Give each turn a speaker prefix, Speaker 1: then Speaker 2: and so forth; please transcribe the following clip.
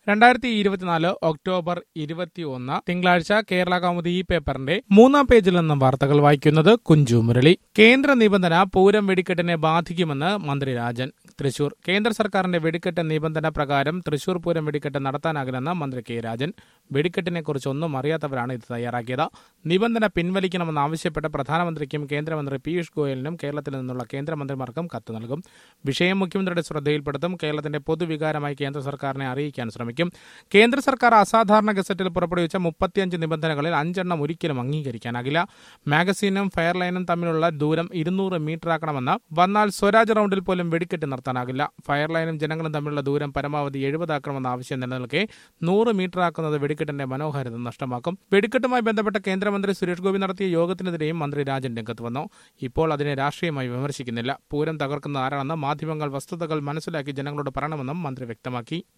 Speaker 1: രണ്ടായിരത്തി ഇരുപത്തിനാല് ഒക്ടോബർ ഇരുപത്തിയൊന്ന് തിങ്കളാഴ്ച കേരള കൗമുദി ഈ പേപ്പറിന്റെ മൂന്നാം പേജിൽ നിന്നും വാർത്തകൾ വായിക്കുന്നത് കുഞ്ചു മുരളി കേന്ദ്ര നിബന്ധന പൂരം വെടിക്കെട്ടിനെ ബാധിക്കുമെന്ന് മന്ത്രി രാജൻ തൃശൂർ കേന്ദ്ര സർക്കാരിന്റെ വെടിക്കെട്ട് നിബന്ധന പ്രകാരം തൃശൂർ പൂരം വെടിക്കെട്ട് നടത്താനാകില്ലെന്ന് മന്ത്രി കെ രാജൻ വെടിക്കെട്ടിനെ കുറിച്ച് ഒന്നും അറിയാത്തവരാണ് ഇത് തയ്യാറാക്കിയത് നിബന്ധന പിൻവലിക്കണമെന്ന് ആവശ്യപ്പെട്ട് പ്രധാനമന്ത്രിക്കും കേന്ദ്രമന്ത്രി പീയൂഷ് ഗോയലിനും കേരളത്തിൽ നിന്നുള്ള കേന്ദ്രമന്ത്രിമാർക്കും കത്ത് നൽകും വിഷയം മുഖ്യമന്ത്രിയുടെ ശ്രദ്ധയിൽപ്പെടുത്തും കേരളത്തിന്റെ പൊതുവികാരമായി കേന്ദ്ര സർക്കാരിനെ അറിയിക്കാൻ ശ്രമിക്കും കേന്ദ്ര സർക്കാർ അസാധാരണ ഗസറ്റിൽ പുറപ്പെടുവിച്ച മുപ്പത്തിയഞ്ച് നിബന്ധനകളിൽ അഞ്ചെണ്ണം ഒരിക്കലും അംഗീകരിക്കാനാകില്ല മാഗസീനും ഫയർലൈനും തമ്മിലുള്ള ദൂരം ഇരുന്നൂറ് മീറ്റർ ആക്കണമെന്ന് വന്നാൽ സ്വരാജ് റൗണ്ടിൽ പോലും വെടിക്കെട്ട് നടത്താനാകില്ല ഫയർലൈനും ജനങ്ങളും തമ്മിലുള്ള ദൂരം പരമാവധി എഴുപതാക്കണമെന്ന ആവശ്യം നിലനിൽക്കെ നൂറ് മീറ്റർ ആക്കുന്നത് വെടിക്കെട്ടിന്റെ മനോഹാരിത നഷ്ടമാക്കും വെടിക്കെട്ടുമായി ബന്ധപ്പെട്ട കേന്ദ്രമന്ത്രി സുരേഷ് ഗോപി നടത്തിയ യോഗത്തിനെതിരെയും മന്ത്രി രാജൻ രംഗത്ത് വന്നു ഇപ്പോൾ അതിനെ രാഷ്ട്രീയമായി വിമർശിക്കുന്നില്ല പൂരം തകർക്കുന്ന ആരാണെന്ന് മാധ്യമങ്ങൾ വസ്തുതകൾ മനസ്സിലാക്കി ജനങ്ങളോട് പറയണമെന്നും മന്ത്രി വ്യക്തമാക്കി